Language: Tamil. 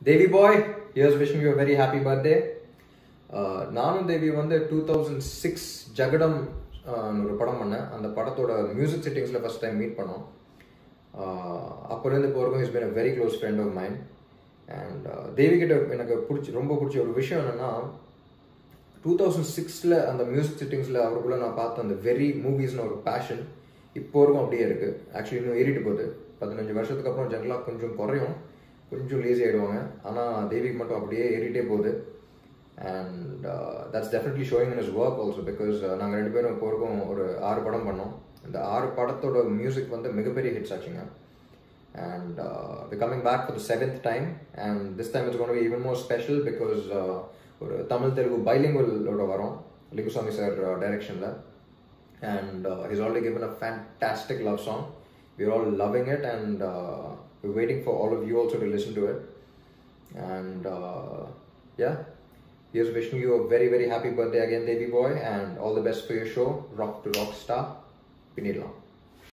தேவி பாய் here's wishing you very happy birthday நானும் தேவி வந்து டூ தௌசண்ட் சிக்ஸ் ஜகடம் ஆஹ், ஒரு படம் பண்ணேன் அந்த படத்தோட மியூசிக் செட்டிங்ஸில் ஃபர்ஸ்ட் டைம் மீட் பண்ணோம் ஆஹ், அப்போலேருந்து இப்போ வரைக்கும் is been a very close friend of mind and Devi கிட்ட எனக்கு பிடிச்சி ரொம்ப பிடிச்ச ஒரு விஷயம் என்னன்னா டூ தௌசண்ட் சிக்ஸில் அந்த மியூசிக் செட்டிங்ஸில் அவருக்குள்ள நான் பார்த்த அந்த வெரி மூவிஸ்னு ஒரு பேஷன் இப்போ வரைக்கும் அப்படியே இருக்கு ஆக்சுவலி இன்னும் ஏறிட்டு போகுது பதினஞ்சு வருஷத்துக்கு அப்புறம் ஜென்ரலாக கொஞ்சம் குறையும் கொஞ்சம் லேசி ஆயிடுவாங்க ஆனால் தேவிக்கு மட்டும் அப்படியே ஏறிட்டே போகுது and that's definitely showing in is work also because நாங்கள் ரெண்டு பேரும் இப்போ வரைக்கும் ஒரு ஆறு படம் பண்ணோம் இந்த ஆறு படத்தோட மியூசிக் வந்து மிகப்பெரிய ஹிட்ஸ் ஆச்சுங்க and uh, we're coming back for the seventh time and this time it's going to be even more special because uh, ஒரு தமிழ் தெலுங்கு பைலிங்குவலோட வரோம் லிகுசாமி சார் டைரக்ஷனில் and uh, he's already given a fantastic love song we're all loving it and uh, we're waiting for all of you also to listen to it and uh, yeah here's wishing you a very very happy birthday again Devi boy and all the best for your show rock to rock star Pinidlam